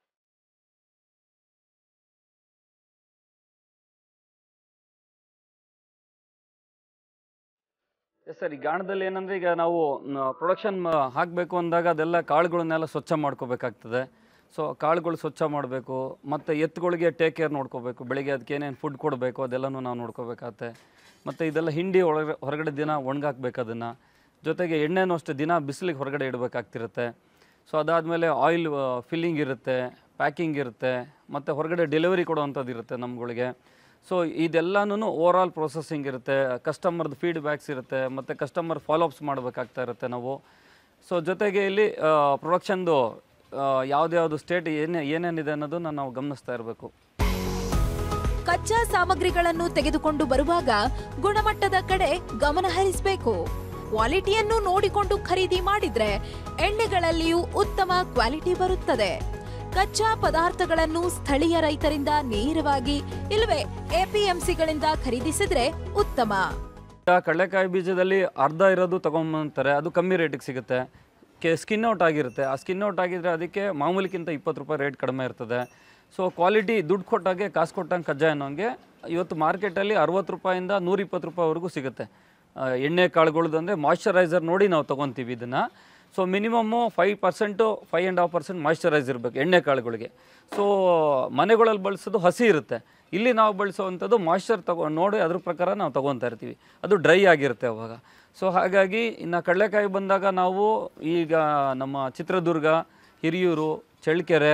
ಎಸ್ ಸರ್ ಈ ಗಾಣದಲ್ಲಿ ಏನಂದರೆ ಈಗ ನಾವು ಪ್ರೊಡಕ್ಷನ್ ಹಾಕಬೇಕು ಅಂದಾಗ ಅದೆಲ್ಲ ಕಾಳುಗಳನ್ನೆಲ್ಲ ಸ್ವಚ್ಛ ಮಾಡ್ಕೋಬೇಕಾಗ್ತದೆ ಸೊ ಕಾಳುಗಳು ಸ್ವಚ್ಛ ಮಾಡಬೇಕು ಮತ್ತು ಎತ್ತುಗಳಿಗೆ ಟೇಕ್ ಕೇರ್ ನೋಡ್ಕೋಬೇಕು ಬೆಳಿಗ್ಗೆ ಅದಕ್ಕೆ ಏನೇನು ಫುಡ್ ಕೊಡಬೇಕು ಅದೆಲ್ಲನೂ ನಾವು ನೋಡ್ಕೋಬೇಕಾಗತ್ತೆ ಮತ್ತು ಇದೆಲ್ಲ ಹಿಂಡಿ ಒಳಗಡೆ ಹೊರಗಡೆ ದಿನ ಒಣಗಾಕ್ಬೇಕು ಅದನ್ನು ಜೊತೆಗೆ ಎಣ್ಣೆನೂ ಅಷ್ಟೇ ದಿನ ಬಿಸಿಲಿಗೆ ಹೊರಗಡೆ ಇಡಬೇಕಾಗ್ತಿರುತ್ತೆ ಸೊ ಅದಾದಮೇಲೆ ಆಯಿಲ್ ಫಿಲ್ಲಿಂಗ್ ಇರುತ್ತೆ ಪ್ಯಾಕಿಂಗ್ ಇರುತ್ತೆ ಮತ್ತು ಹೊರಗಡೆ ಡೆಲಿವರಿ ಕೊಡುವಂಥದ್ದು ಇರುತ್ತೆ ನಮ್ಗಳಿಗೆ ಸೊ ಇದೆಲ್ಲನೂ ಓವರ್ ಆಲ್ ಪ್ರೊಸೆಸಿಂಗ್ ಇರುತ್ತೆ ಕಸ್ಟಮರ್ದು ಫೀಡ್ಬ್ಯಾಕ್ಸ್ ಇರುತ್ತೆ ಮತ್ತು ಕಸ್ಟಮರ್ ಫಾಲೋಅಪ್ಸ್ ಮಾಡಬೇಕಾಗ್ತಾ ಇರುತ್ತೆ ನಾವು ಸೊ ಜೊತೆಗೆ ಇಲ್ಲಿ ಪ್ರೊಡಕ್ಷನ್ದು ಯಾವುದ್ಯಾವುದು ಸ್ಟೇಟ್ ಏನೇ ಏನೇನಿದೆ ಅನ್ನೋದನ್ನು ನಾವು ಗಮನಿಸ್ತಾ ಇರಬೇಕು ಕಚ್ಚಾ ಸಾಮಗ್ರಿಗಳನ್ನು ತೆಗೆದುಕೊಂಡು ಬರುವಾಗ ಗುಣಮಟ್ಟದ ಕಡೆ ಗಮನ ಹರಿಸಬೇಕು ಕ್ವಾಲಿಟಿಯನ್ನು ನೋಡಿಕೊಂಡು ಖರೀದಿ ಮಾಡಿದ್ರೆ ಎಣ್ಣೆಗಳಲ್ಲಿಯೂ ಉತ್ತಮ ಕ್ವಾಲಿಟಿ ಬರುತ್ತದೆ ಕಚ್ಚಾ ಪದಾರ್ಥಗಳನ್ನು ಸ್ಥಳೀಯ ರೈತರಿಂದ ನೇರವಾಗಿ ಇಲ್ಲವೇ ಎಪಿಎಂಸಿಗಳಿಂದ ಖರೀದಿಸಿದ್ರೆ ಉತ್ತಮ ಈಗ ಕಡಲೆಕಾಯಿ ಬೀಜದಲ್ಲಿ ಅರ್ಧ ಇರೋದು ತೊಗೊಂಬಂತಾರೆ ಅದು ಕಮ್ಮಿ ರೇಟಿಗೆ ಸಿಗುತ್ತೆ ಕೆ ಸ್ಕಿನ್ ಔಟ್ ಆಗಿರುತ್ತೆ ಆ ಸ್ಕಿನ್ ಔಟ್ ಆಗಿದ್ರೆ ಅದಕ್ಕೆ ಮಾಮೂಲಿಗಿಂತ ಇಪ್ಪತ್ತು ರೂಪಾಯಿ ರೇಟ್ ಕಡಿಮೆ ಇರ್ತದೆ ಸೊ ಕ್ವಾಲಿಟಿ ದುಡ್ಡು ಕೊಟ್ಟಾಗೆ ಕಾಸು ಕೊಟ್ಟಂಗೆ ಕಜ್ಜಾಯ ಅನ್ನೋಂಗೆ ಇವತ್ತು ಮಾರ್ಕೆಟಲ್ಲಿ ಅರವತ್ತು ರೂಪಾಯಿಂದ ನೂರಿಪ್ಪತ್ತು ರೂಪಾಯಿವರೆಗೂ ಸಿಗುತ್ತೆ ಆ, ಎಣ್ಣೆ ಕಾಳುಗಳದ್ದು ಅಂದರೆ ಮಾಯ್ಶ್ಚರೈಸರ್ ನೋಡಿ ನಾವು ತೊಗೊತೀವಿ ಇದನ್ನು so minimum five percent five and half percent moisturise ಇರಬೇಕು ಎಣ್ಣೆ ಕಾಳುಗಳಿಗೆ ಸೊ ಮನೆಗಳಲ್ಲಿ ಬಳಸೋದು ಹಸಿ ಇರುತ್ತೆ ಇಲ್ಲಿ ನಾವು ಬಳಸುವಂಥದ್ದು ಮಾಯ್ಶ್ಚರ್ ತಗೊ ನೋಡಿ ಅದ್ರ ಪ್ರಕಾರ ನಾವು ತೊಗೊತಾ ಇರ್ತೀವಿ ಅದು ಡ್ರೈ ಆಗಿರುತ್ತೆ ಅವಾಗ ಸೊ ಹಾಗಾಗಿ ಇನ್ನು ಕಡಲೆಕಾಯಿ ಬಂದಾಗ ನಾವು ಈಗ ನಮ್ಮ ಚಿತ್ರದುರ್ಗ ಹಿರಿಯೂರು ಚಳ್ಳಕೆರೆ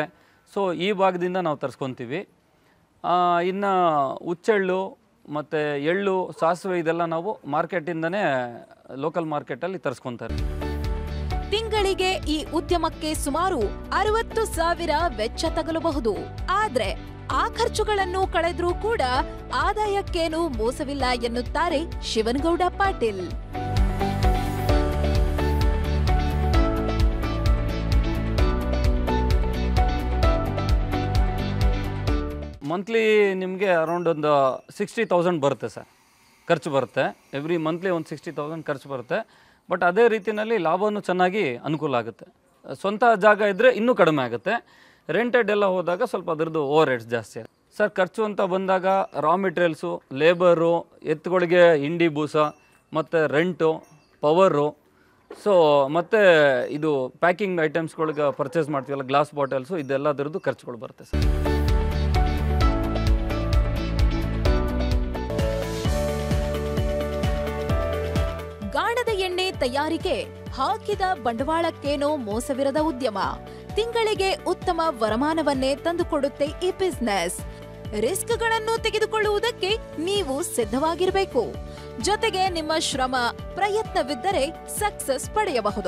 ಸೊ ಈ ಭಾಗದಿಂದ ನಾವು ತರಿಸ್ಕೊತೀವಿ ಇನ್ನು ಹುಚ್ಚೆಳ್ಳು ಮತ್ತು ಎಳ್ಳು ಸಾಸಿವೆ ಇದೆಲ್ಲ ನಾವು ಮಾರ್ಕೆಟಿಂದನೇ ಲೋಕಲ್ ಮಾರ್ಕೆಟಲ್ಲಿ ತರಿಸ್ಕೊತಾರೆ ತಿಂಗಳಿಗೆ ಈ ಉದ್ಯಮಕ್ಕೆ ಸುಮಾರು ಅರವತ್ತು ಸಾವಿರ ವೆಚ್ಚ ತಗಲಬಹುದು ಆದ್ರೆ ಆ ಖರ್ಚುಗಳನ್ನು ಕಳೆದ್ರೂ ಕೂಡ ಆದಾಯಕ್ಕೇನು ಮೋಸವಿಲ್ಲ ಎನ್ನುತ್ತಾರೆ ಶಿವನಗೌಡ ಪಾಟೀಲ್ ಮಂತ್ಲಿ ನಿಮಗೆ ಅರೌಂಡ್ ಒಂದು ಸಿಕ್ಸ್ಟಿ ತೌಸಂಡ್ ಬರುತ್ತೆ ಸರ್ ಖರ್ಚು ಬರುತ್ತೆ ಎವ್ರಿ ಮಂತ್ಲಿ ಒಂದು ಸಿಕ್ಸ್ಟಿ ತೌಸಂಡ್ ಖರ್ಚು ಬರುತ್ತೆ ಬಟ್ ಅದೇ ರೀತಿಯಲ್ಲಿ ಲಾಭನೂ ಚೆನ್ನಾಗಿ ಅನುಕೂಲ ಆಗುತ್ತೆ ಸ್ವಂತ ಜಾಗ ಇದ್ದರೆ ಇನ್ನೂ ಕಡಿಮೆ ಆಗುತ್ತೆ ರೆಂಟೆಡ್ ಎಲ್ಲ ಹೋದಾಗ ಸ್ವಲ್ಪ ಅದರದ್ದು ಓವರ್ ರೇಟ್ಸ್ ಜಾಸ್ತಿ ಆಗುತ್ತೆ ಸರ್ ಖರ್ಚು ಅಂತ ಬಂದಾಗ ರಾ ಮೆಟೀರಿಯಲ್ಸು ಲೇಬರು ಎತ್ತುಗಳಿಗೆ ಹಿಂಡಿ ಬೂಸ ಮತ್ತು ರೆಂಟು ಪವರು ಸೊ ಮತ್ತು ಇದು ಪ್ಯಾಕಿಂಗ್ ಐಟಮ್ಸ್ಗಳಿಗೆ ಪರ್ಚೇಸ್ ಮಾಡ್ತೀವಲ್ಲ ಗ್ಲಾಸ್ ಬಾಟಲ್ಸು ಇದೆಲ್ಲದರದ್ದು ಖರ್ಚುಗಳು ಬರುತ್ತೆ ಸರ್ ಗಾಣದ ಎಣ್ಣೆ ತಯಾರಿಕೆ ಹಾಕಿದ ಬಂಡವಾಳಕ್ಕೇನೋ ಮೋಸವಿರದ ಉದ್ಯಮ ತಿಂಗಳಿಗೆ ಉತ್ತಮ ವರಮಾನವನ್ನೇ ತಂದುಕೊಡುತ್ತೆ ಈ ಬಿಸ್ನೆಸ್ ರಿಸ್ಕ್ಗಳನ್ನು ತೆಗೆದುಕೊಳ್ಳುವುದಕ್ಕೆ ನೀವು ಸಿದ್ಧವಾಗಿರಬೇಕು ಜೊತೆಗೆ ನಿಮ್ಮ ಶ್ರಮ ಪ್ರಯತ್ನವಿದ್ದರೆ ಸಕ್ಸಸ್ ಪಡೆಯಬಹುದು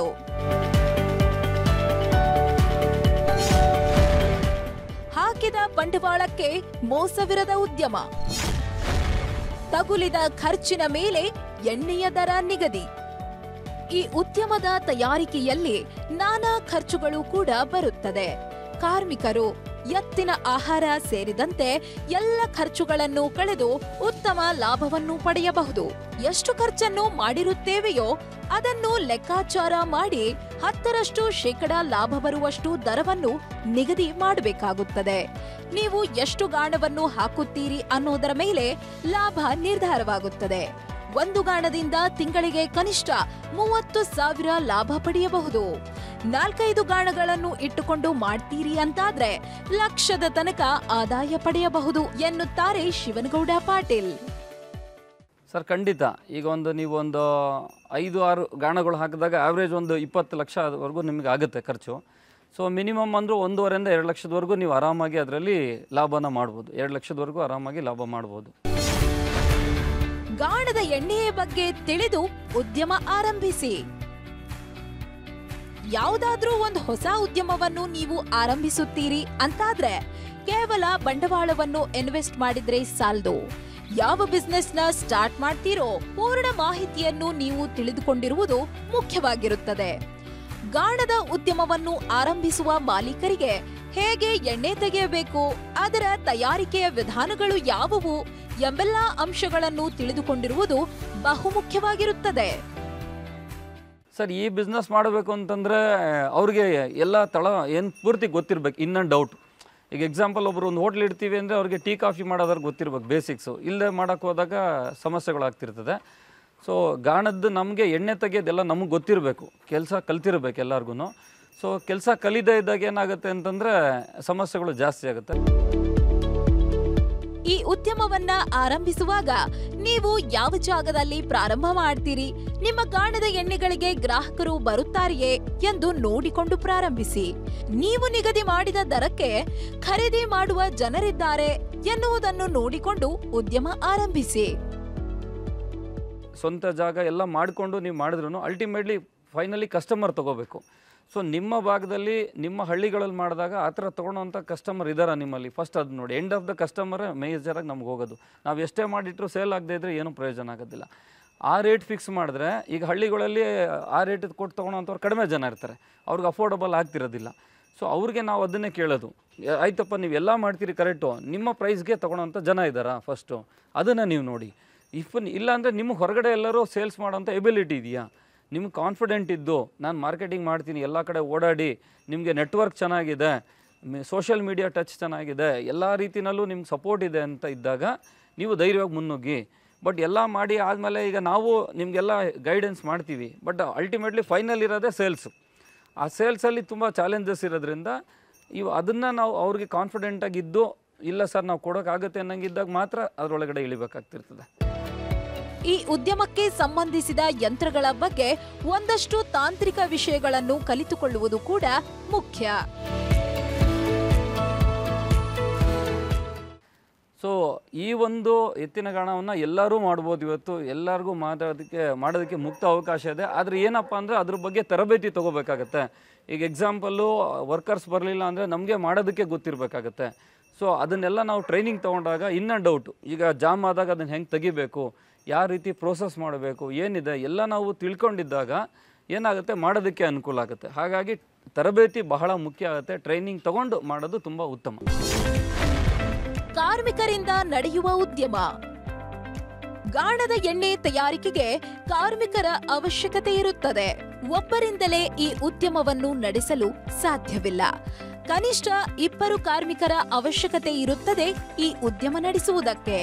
ಹಾಕಿದ ಬಂಡವಾಳಕ್ಕೆ ಮೋಸವಿರದ ಉದ್ಯಮ ತಗುಲಿದ ಖರ್ಚಿನ ಮೇಲೆ ಎಣ್ಣೆಯ ದರ ನಿಗದಿ ಈ ಉದ್ಯಮದ ತಯಾರಿಕೆಯಲ್ಲಿ ನಾನಾ ಖರ್ಚುಗಳು ಕೂಡ ಬರುತ್ತದೆ ಕಾರ್ಮಿಕರು ಎತ್ತಿನ ಆಹಾರ ಸೇರಿದಂತೆ ಎಲ್ಲ ಖರ್ಚುಗಳನ್ನು ಕಳೆದು ಉತ್ತಮ ಲಾಭವನ್ನು ಪಡೆಯಬಹುದು ಎಷ್ಟು ಖರ್ಚನ್ನು ಮಾಡಿರುತ್ತೇವೆಯೋ ಅದನ್ನು ಲೆಕ್ಕಾಚಾರ ಮಾಡಿ ಹತ್ತರಷ್ಟು ಶೇಕಡ ಲಾಭ ಬರುವಷ್ಟು ದರವನ್ನು ನಿಗದಿ ಮಾಡಬೇಕಾಗುತ್ತದೆ ನೀವು ಎಷ್ಟು ಗಾಣವನ್ನು ಹಾಕುತ್ತೀರಿ ಅನ್ನೋದರ ಮೇಲೆ ಲಾಭ ನಿರ್ಧಾರವಾಗುತ್ತದೆ ಒಂದು ಗಾಣದಿಂದ ತಿಂಗಳಿಗೆ ಕನಿಷ್ಠ ಮೂವತ್ತು ಸಾವಿರ ಲಾಭ ಪಡೆಯಬಹುದು ನಾಲ್ಕೈದು ಗಾಣಗಳನ್ನು ಇಟ್ಟುಕೊಂಡು ಮಾಡ್ತೀರಿ ಅಂತಾದ್ರೆ ಲಕ್ಷದ ತನಕ ಆದಾಯ ಪಡೆಯಬಹುದು ಎನ್ನುತ್ತಾರೆ ಶಿವನಗೌಡ ಪಾಟೀಲ್ ಸರ್ ಖಂಡಿತ ಈಗ ಒಂದು ನೀವು ಒಂದು ಐದು ಆರು ಗಾಣಗಳು ಹಾಕಿದಾಗ ಆವ್ರೇಜ್ ಒಂದು ಇಪ್ಪತ್ತು ಲಕ್ಷವರೆಗೂ ನಿಮಗೆ ಆಗುತ್ತೆ ಖರ್ಚು ಸೊ ಮಿನಿಮಮ್ ಅಂದರೂ ಒಂದೂವರೆಯಿಂದ ಎರಡು ಲಕ್ಷದವರೆಗೂ ನೀವು ಆರಾಮಾಗಿ ಅದರಲ್ಲಿ ಲಾಭನ ಮಾಡ್ಬೋದು ಎರಡು ಲಕ್ಷದವರೆಗೂ ಆರಾಮಾಗಿ ಲಾಭ ಮಾಡ್ಬೋದು ಗಾಣದ ಎಣ್ಣೆಯ ಬಗ್ಗೆ ತಿಳಿದು ಉದ್ಯಮ ಆರಂಭಿಸಿ ಯಾವುದಾದ್ರೂ ಒಂದು ಹೊಸ ಉದ್ಯಮವನ್ನು ನೀವು ಆರಂಭಿಸುತ್ತೀರಿ ಅಂತಾದ್ರೆ ಕೇವಲ ಬಂಡವಾಳವನ್ನು ಇನ್ವೆಸ್ಟ್ ಮಾಡಿದ್ರೆ ಸಾಲದು ಯಾವ ಬಿಸ್ನೆಸ್ ನ ಸ್ಟಾರ್ಟ್ ಮಾಡ್ತೀರೋ ಪೂರ್ಣ ಮಾಹಿತಿಯನ್ನು ನೀವು ತಿಳಿದುಕೊಂಡಿರುವುದು ಮುಖ್ಯವಾಗಿರುತ್ತದೆ ಗಾಣದ ಉದ್ಯಮವನ್ನು ಆರಂಭಿಸುವ ಮಾಲೀಕರಿಗೆ ಹೇಗೆ ಎಣ್ಣೆ ತೆಗೆಯಬೇಕು ಅದರ ತಯಾರಿಕೆಯ ವಿಧಾನಗಳು ಯಾವುವು ಎಂಬೆಲ್ಲ ಅಂಶಗಳನ್ನು ತಿಳಿದುಕೊಂಡಿರುವುದು ಬಹುಮುಖ್ಯವಾಗಿರುತ್ತದೆ ಸರ್ ಈ ಬಿಸ್ನೆಸ್ ಮಾಡಬೇಕು ಅಂತಂದರೆ ಅವ್ರಿಗೆ ಎಲ್ಲ ತಳ ಏನು ಪೂರ್ತಿ ಗೊತ್ತಿರ್ಬೇಕು ಇನ್ನೊಂದು ಡೌಟ್ ಈಗ ಎಕ್ಸಾಂಪಲ್ ಒಬ್ಬರು ಒಂದು ಹೋಟ್ಲ್ ಇಡ್ತೀವಿ ಅಂದರೆ ಅವ್ರಿಗೆ ಟೀ ಕಾಫಿ ಮಾಡೋದ್ರಿಗೆ ಗೊತ್ತಿರ್ಬೇಕು ಬೇಸಿಕ್ಸು ಇಲ್ಲದೆ ಮಾಡೋಕ್ಕೆ ಹೋದಾಗ ಸಮಸ್ಯೆಗಳಾಗ್ತಿರ್ತದೆ ಸೊ ಗಾಣದ್ದು ನಮಗೆ ಎಣ್ಣೆ ತೆಗೆಯೋದೆಲ್ಲ ನಮಗೆ ಗೊತ್ತಿರಬೇಕು ಕೆಲಸ ಕಲ್ತಿರ್ಬೇಕು ಎಲ್ಲರಿಗೂ ಸೊ ಕೆಲಸ ಕಲಿದೇ ಇದ್ದಾಗ ಏನಾಗುತ್ತೆ ಅಂತಂದರೆ ಸಮಸ್ಯೆಗಳು ಜಾಸ್ತಿ ಆಗುತ್ತೆ ಈ ಉದ್ಯಮವನ್ನ ಆರಂಭಿಸುವಾಗ ನೀವು ಯಾವ ಜಾಗದಲ್ಲಿ ಪ್ರಾರಂಭ ಮಾಡ್ತೀರಿ ನಿಮ್ಮ ಗಾಣದ ಎಣ್ಣೆಗಳಿಗೆ ಗ್ರಾಹಕರು ಬರುತ್ತಾರೆಯೇ ಎಂದು ನೋಡಿಕೊಂಡು ಪ್ರಾರಂಭಿಸಿ ನೀವು ನಿಗದಿ ಮಾಡಿದ ದರಕ್ಕೆ ಖರೀದಿ ಮಾಡುವ ಜನರಿದ್ದಾರೆ ಎನ್ನುವುದನ್ನು ನೋಡಿಕೊಂಡು ಉದ್ಯಮ ಆರಂಭಿಸಿ ಸ್ವಂತ ಜಾಗ ಎಲ್ಲ ಮಾಡಿಕೊಂಡು ನೀವು ಮಾಡಿದ್ರು ಅಲ್ಟಿಮೇಟ್ಲಿ ಫೈನಲಿ ಕಸ್ಟಮರ್ ತೊಗೋಬೇಕು ಸೊ ನಿಮ್ಮ ಭಾಗದಲ್ಲಿ ನಿಮ್ಮ ಹಳ್ಳಿಗಳಲ್ಲಿ ಮಾಡಿದಾಗ ಆ ಥರ ತೊಗೊಳೋಂಥ ಕಸ್ಟಮರ್ ಇದ್ದಾರಾ ನಿಮ್ಮಲ್ಲಿ ಫಸ್ಟ್ ಅದು ನೋಡಿ ಎಂಡ್ ಆಫ್ ದ ಕಸ್ಟಮರ್ ಮೇಜರಾಗಿ ನಮ್ಗೆ ಹೋಗೋದು ನಾವು ಎಷ್ಟೇ ಮಾಡಿಟ್ರು ಸೇಲ್ ಆಗದೆ ಇದ್ದರೆ ಏನೂ ಪ್ರಯೋಜನ ಆಗೋದಿಲ್ಲ ಆ ರೇಟ್ ಫಿಕ್ಸ್ ಮಾಡಿದ್ರೆ ಈಗ ಹಳ್ಳಿಗಳಲ್ಲಿ ಆ ರೇಟ್ ಕೊಟ್ಟು ತೊಗೊಳೋಂಥವ್ರು ಕಡಿಮೆ ಜನ ಇರ್ತಾರೆ ಅವ್ರಿಗೆ ಅಫೋರ್ಡಬಲ್ ಆಗ್ತಿರೋದಿಲ್ಲ ಸೊ ಅವ್ರಿಗೆ ನಾವು ಅದನ್ನೇ ಕೇಳೋದು ಯ- ಆಯ್ತಪ್ಪ ನೀವು ಎಲ್ಲ ಮಾಡ್ತೀರಿ ಕರೆಕ್ಟು ನಿಮ್ಮ ಪ್ರೈಸ್ಗೆ ತೊಗೊಳೋಂಥ ಜನ ಇದ್ದಾರಾ ಫಸ್ಟು ಅದನ್ನು ನೀವು ನೋಡಿ ಇಫ್ ಇಲ್ಲ ಅಂದರೆ ನಿಮಗೆ ಹೊರಗಡೆ ಎಲ್ಲರೂ ಸೇಲ್ಸ್ ಮಾಡೋಂಥ ಎಬಿಲಿಟಿ ಇದೆಯಾ ನಿಮ್ಗೆ ಕಾನ್ಫಿಡೆಂಟ್ ಇದ್ದು ನಾನು ಮಾರ್ಕೆಟಿಂಗ್ ಮಾಡ್ತೀನಿ ಎಲ್ಲ ಕಡೆ ಓಡಾಡಿ ನಿಮಗೆ ನೆಟ್ವರ್ಕ್ ಚೆನ್ನಾಗಿದೆ ಸೋಷಿಯಲ್ ಮೀಡಿಯಾ ಟಚ್ ಚೆನ್ನಾಗಿದೆ ಎಲ್ಲ ರೀತಿನಲ್ಲೂ ನಿಮ್ಗೆ ಸಪೋರ್ಟ್ ಇದೆ ಅಂತ ಇದ್ದಾಗ ನೀವು ಧೈರ್ಯವಾಗಿ ಮುನ್ನುಗ್ಗಿ ಬಟ್ ಎಲ್ಲ ಮಾಡಿ ಆದಮೇಲೆ ಈಗ ನಾವು ನಿಮಗೆಲ್ಲ ಗೈಡೆನ್ಸ್ ಮಾಡ್ತೀವಿ ಬಟ್ ಅಲ್ಟಿಮೇಟ್ಲಿ ಫೈನಲ್ ಇರೋದೇ ಸೇಲ್ಸು ಆ ಸೇಲ್ಸಲ್ಲಿ ತುಂಬ ಚಾಲೆಂಜಸ್ ಇರೋದ್ರಿಂದ ಇವು ಅದನ್ನು ನಾವು ಅವ್ರಿಗೆ ಕಾನ್ಫಿಡೆಂಟಾಗಿದ್ದು ಇಲ್ಲ ಸರ್ ನಾವು ಕೊಡೋಕ್ಕಾಗುತ್ತೆ ಅನ್ನಂಗಿದ್ದಾಗ ಮಾತ್ರ ಅದರೊಳಗಡೆ ಇಳಿಬೇಕಾಗ್ತಿರ್ತದೆ ಈ ಉದ್ಯಮಕ್ಕೆ ಸಂಬಂಧಿಸಿದ ಯಂತ್ರಗಳ ಬಗ್ಗೆ ಒಂದಷ್ಟು ತಾಂತ್ರಿಕ ವಿಷಯಗಳನ್ನು ಕಲಿತುಕೊಳ್ಳುವುದು ಕೂಡ ಮುಖ್ಯ ಸೊ ಈ ಒಂದು ಎತ್ತಿನ ಗಾಣವನ್ನು ಎಲ್ಲರೂ ಮಾಡ್ಬೋದು ಇವತ್ತು ಎಲ್ಲರಿಗೂ ಮಾತಾಡೋದಕ್ಕೆ ಮಾಡೋದಕ್ಕೆ ಮುಕ್ತ ಅವಕಾಶ ಇದೆ ಆದರೆ ಏನಪ್ಪ ಅಂದರೆ ಅದ್ರ ಬಗ್ಗೆ ತರಬೇತಿ ತೊಗೋಬೇಕಾಗತ್ತೆ ಈಗ ಎಕ್ಸಾಂಪಲ್ಲು ವರ್ಕರ್ಸ್ ಬರಲಿಲ್ಲ ಅಂದರೆ ನಮಗೆ ಮಾಡೋದಕ್ಕೆ ಗೊತ್ತಿರಬೇಕಾಗತ್ತೆ ಸೊ ಅದನ್ನೆಲ್ಲ ನಾವು ಟ್ರೈನಿಂಗ್ ತೊಗೊಂಡಾಗ ಇನ್ನೂ ಡೌಟು ಈಗ ಜಾಮ್ ಆದಾಗ ಅದನ್ನು ಹೆಂಗೆ ತೆಗಿಬೇಕು ಯಾವ ರೀತಿ ಪ್ರೋಸೆಸ್ ಮಾಡಬೇಕು ಏನಿದೆ ಎಲ್ಲ ನಾವು ತಿಳ್ಕೊಂಡಿದ್ದಾಗ ಏನಾಗುತ್ತೆ ಮಾಡೋದಕ್ಕೆ ಅನುಕೂಲ ಆಗುತ್ತೆ ಹಾಗಾಗಿ ತರಬೇತಿ ಬಹಳ ಮುಖ್ಯ ಆಗುತ್ತೆ ಟ್ರೈನಿಂಗ್ ತಗೊಂಡು ಮಾಡೋದು ತುಂಬ ಉತ್ತಮ ಕಾರ್ಮಿಕರಿಂದ ನಡೆಯುವ ಉದ್ಯಮ ಗಾಣದ ಎಣ್ಣೆ ತಯಾರಿಕೆಗೆ ಕಾರ್ಮಿಕರ ಅವಶ್ಯಕತೆ ಇರುತ್ತದೆ ಒಬ್ಬರಿಂದಲೇ ಈ ಉದ್ಯಮವನ್ನು ನಡೆಸಲು ಸಾಧ್ಯವಿಲ್ಲ ಕನಿಷ್ಠ ಇಬ್ಬರು ಕಾರ್ಮಿಕರ ಅವಶ್ಯಕತೆ ಇರುತ್ತದೆ ಈ ಉದ್ಯಮ ನಡೆಸುವುದಕ್ಕೆ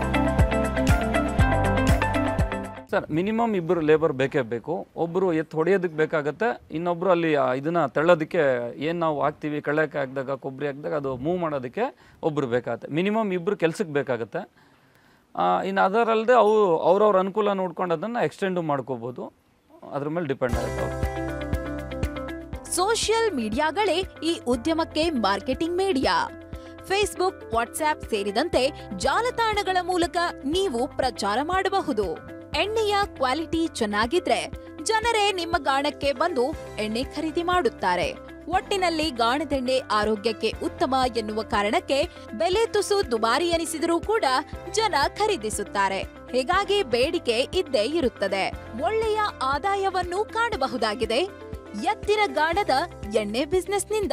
ಸರ್ ಮಿನಿಮಮ್ ಇಬ್ಬರು ಲೇಬರ್ ಬೇಕೇ ಬೇಕು ಒಬ್ಬರು ಎತ್ತು ಹೊಡೆಯೋದಕ್ಕೆ ಬೇಕಾಗತ್ತೆ ಇನ್ನೊಬ್ಬರು ಅಲ್ಲಿ ಆ ಇದನ್ನ ತಳ್ಳೋದಕ್ಕೆ ಏನು ನಾವು ಹಾಕ್ತೀವಿ ಕಳ್ಳಕ್ಕೆ ಹಾಕಿದಾಗ ಕೊಬ್ಬರಿ ಹಾಕಿದಾಗ ಅದು ಮೂವ್ ಮಾಡೋದಕ್ಕೆ ಒಬ್ಬರು ಬೇಕಾಗತ್ತೆ ಮಿನಿಮಮ್ ಇಬ್ಬರು ಕೆಲ್ಸಕ್ಕೆ ಬೇಕಾಗತ್ತೆ ಇನ್ನು ಅದರಲ್ಲದೆ ಅವು ಅವ್ರವ್ರ ಅನುಕೂಲ ನೋಡ್ಕೊಂಡು ಅದನ್ನು ಎಕ್ಸ್ಟೆಂಡು ಮಾಡ್ಕೋಬೋದು ಅದ್ರ ಮೇಲೆ ಡಿಪೆಂಡ್ ಆಗುತ್ತೆ ಅವ್ರು. ಸೋಷಿಯಲ್ ಮೀಡಿಯಾಗಳೇ ಈ ಉದ್ಯಮಕ್ಕೆ ಮಾರ್ಕೆಟಿಂಗ್ ಮೀಡಿಯಾ ಫೇಸ್ಬುಕ್ ವಾಟ್ಸ್ಆಪ್ ಸೇರಿದಂತೆ ಜಾಲತಾಣಗಳ ಮೂಲಕ ನೀವು ಪ್ರಚಾರ ಮಾಡಬಹುದು ಎಣ್ಣೆಯ ಕ್ವಾಲಿಟಿ ಚೆನ್ನಾಗಿದ್ರೆ ಜನರೇ ನಿಮ್ಮ ಗಾಣಕ್ಕೆ ಬಂದು ಎಣ್ಣೆ ಖರೀದಿ ಮಾಡುತ್ತಾರೆ ಒಟ್ಟಿನಲ್ಲಿ ಗಾಣದೆಣ್ಣೆ ಆರೋಗ್ಯಕ್ಕೆ ಉತ್ತಮ ಎನ್ನುವ ಕಾರಣಕ್ಕೆ ಬೆಲೆ ತುಸು ದುಬಾರಿ ಎನಿಸಿದರೂ ಕೂಡ ಜನ ಖರೀದಿಸುತ್ತಾರೆ ಹೀಗಾಗಿ ಬೇಡಿಕೆ ಇದ್ದೇ ಇರುತ್ತದೆ ಒಳ್ಳೆಯ ಆದಾಯವನ್ನು ಕಾಣಬಹುದಾಗಿದೆ ಎತ್ತಿನ ಗಾಣದ ಎಣ್ಣೆ ಬಿಸ್ನೆಸ್ನಿಂದ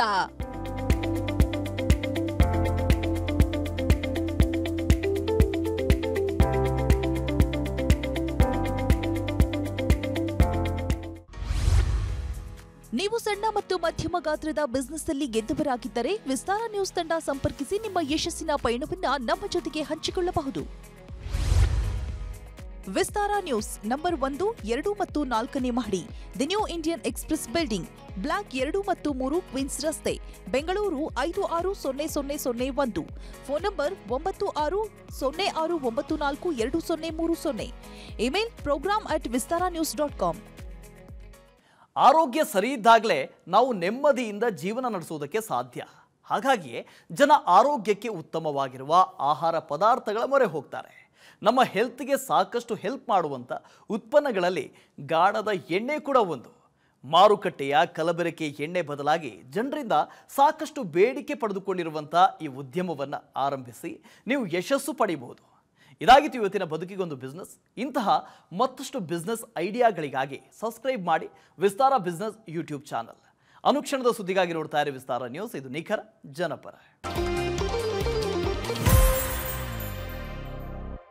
ನೀವು ಸಣ್ಣ ಮತ್ತು ಮಧ್ಯಮ ಗಾತ್ರದ ಬಿಸ್ನೆಸ್ ಅಲ್ಲಿ ಗೆದ್ದವರಾಗಿದ್ದರೆ ವಿಸ್ತಾರ ನ್ಯೂಸ್ ತಂಡ ಸಂಪರ್ಕಿಸಿ ನಿಮ್ಮ ಯಶಸ್ಸಿನ ಪಯಣವನ್ನ ನಮ್ಮ ಜೊತೆಗೆ ಹಂಚಿಕೊಳ್ಳಬಹುದು ವಿಸ್ತಾರ ನ್ಯೂಸ್ ನಂಬರ್ ಒಂದು ಎರಡು ಮತ್ತು ನಾಲ್ಕನೇ ಮಹಡಿ the new Indian express building block ಎರಡು ಮತ್ತು ಮೂರು ಕ್ವೀನ್ಸ್ ರಸ್ತೆ ಬೆಂಗಳೂರು ಐದು ಆರು ಸೊನ್ನೆ ಸೊನ್ನೆ ಸೊನ್ನೆ ಒಂದು ಫೋನ್ ನಂಬರ್ ಒಂಬತ್ತು ಆರು ಸೊನ್ನೆ ಆರು ಒಂಬತ್ತು ನಾಲ್ಕು ಎರಡು ಸೊನ್ನೆ ಮೂರು ಸೊನ್ನೆ email program at Vistara news dot com ಆರೋಗ್ಯ ಸರಿ ಇದ್ದಾಗಲೇ ನಾವು ನೆಮ್ಮದಿಯಿಂದ ಜೀವನ ನಡೆಸುವುದಕ್ಕೆ ಸಾಧ್ಯ ಹಾಗಾಗಿಯೇ ಜನ ಆರೋಗ್ಯಕ್ಕೆ ಉತ್ತಮವಾಗಿರುವ ಆಹಾರ ಪದಾರ್ಥಗಳ ಮೊರೆ ಹೋಗ್ತಾರೆ ನಮ್ಮ ಹೆಲ್ತ್ಗೆ ಸಾಕಷ್ಟು ಹೆಲ್ಪ್ ಮಾಡುವಂಥ ಉತ್ಪನ್ನಗಳಲ್ಲಿ ಗಾಣದ ಎಣ್ಣೆ ಕೂಡ ಒಂದು ಮಾರುಕಟ್ಟೆಯ ಕಲಬೆರಕೆ ಎಣ್ಣೆ ಬದಲಾಗಿ ಜನರಿಂದ ಸಾಕಷ್ಟು ಬೇಡಿಕೆ ಪಡೆದುಕೊಂಡಿರುವಂಥ ಈ ಉದ್ಯಮವನ್ನು ಆರಂಭಿಸಿ ನೀವು ಯಶಸ್ಸು ಪಡೆಯಬಹುದು ಇದಾಗಿತ್ತು ಇವತ್ತಿನ ಬದುಕಿಗೊಂದು ಬಿಸ್ನೆಸ್ ಇಂತಹ ಮತ್ತಷ್ಟು ಬಿಸ್ನೆಸ್ ಐಡಿಯಾಗಳಿಗಾಗಿ ಸಬ್ಸ್ಕ್ರೈಬ್ ಮಾಡಿ ವಿಸ್ತಾರ ಬಿಸ್ನೆಸ್ ಯೂಟ್ಯೂಬ್ ಚಾನಲ್ ಅನುಕ್ಷಣದ ಸುದ್ದಿಗಾಗಿ ನೋಡ್ತಾ ಇರಿ ವಿಸ್ತಾರ ನ್ಯೂಸ್ ಇದು ನಿಖರ ಜನಪರ